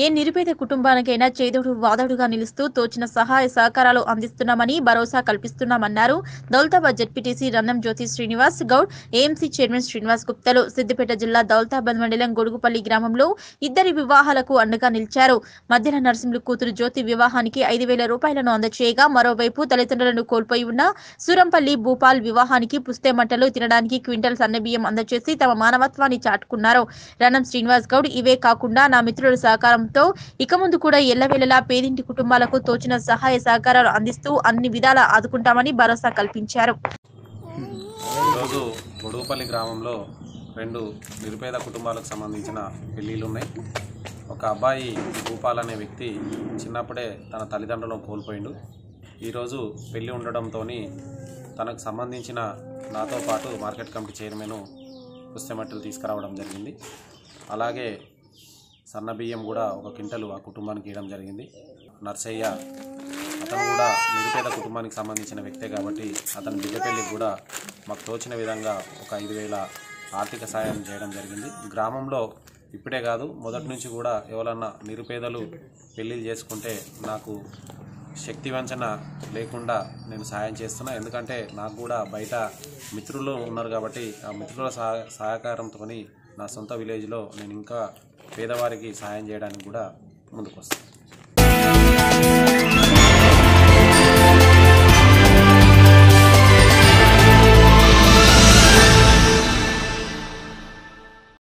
ఏ నిరుపేద కుటుంబానికైనా చేదోడు వాదోడుగా నిలుస్తూ తోచిన సహాయ సహకారాలు అందిస్తున్నామని భరోసా కల్పిస్తున్నామన్నారు Daulatabad ZPTC Rannam Jyothi Srinivas Goud AMC chairman Srinivas గుప్తలు సిద్దిపేట జిల్లా దౌలతాబాద్ మండలం గొడుగుపల్లి గ్రామంలో ఇద్దరి వివాహాలకు అండగా నిలిచారు మధ్యన నరసింహులు కూతురు జ్యోతి వివాహానికి ఐదు వేల రూపాయలను అందచేయగా మరోవైపు తల్లిదండ్రులను కోల్పోయి ఉన్న సూరంపల్లి భూపాల్ వివాహానికి పుస్తే మంటలు తినడానికి క్వింటల్ సన్నబియ్యం అందచేసి తమ మానవత్వాన్ని చాటుకున్నారు రణం శ్రీనివాస్ గౌడ్ ఇవే కాకుండా నా మిత్రుల సహకారంతో ఇక ముందు కూడా ఎల్లవేళలా పేదింటి కుటుంబాలకు తోచిన సహాయ సహకారాలు అందిస్తూ అన్ని విధాలా ఆదుకుంటామని భరోసా కల్పించారు ఈరోజు గొడుగుపల్లి గ్రామంలో రెండు నిరుపేద కుటుంబాలకు సంబంధించిన పెళ్ళిళ్ళు ఉన్నాయి ఒక అబ్బాయి భూపాల్ అనే వ్యక్తి చిన్నప్పుడే తన తల్లిదండ్రులను కోల్పోయిండు ఈరోజు పెళ్ళి ఉండడంతో తనకు సంబంధించిన నాతో పాటు మార్కెట్ కమిటీ చైర్మన్ పుస్తమట్టలు తీసుకురావడం జరిగింది అలాగే సన్న బియ్యం కూడా ఒక క్వింటలు ఆ కుటుంబానికి ఇవ్వడం జరిగింది నర్సయ్య అతను కూడా నిరుపేద కుటుంబానికి సంబంధించిన వ్యక్తే కాబట్టి అతని బిడ్డ పెళ్ళికి కూడా మాకు తోచిన విధంగా ఒక ఐదు వేల ఆర్థిక సాయం చేయడం జరిగింది గ్రామంలో ఇప్పుడే కాదు మొదటి నుంచి కూడా ఎవరన్నా నిరుపేదలు పెళ్ళిళ్ళు చేసుకుంటే నాకు శక్తి వంచన లేకుండా నేను సాయం చేస్తున్నా ఎందుకంటే నాకు కూడా బయట మిత్రులు ఉన్నారు కాబట్టి ఆ మిత్రుల సహ సహకారంతో నా సొంత విలేజ్లో నేను ఇంకా పేదవారికి సాయం చేయడానికి కూడా ముందుకు వస్తాను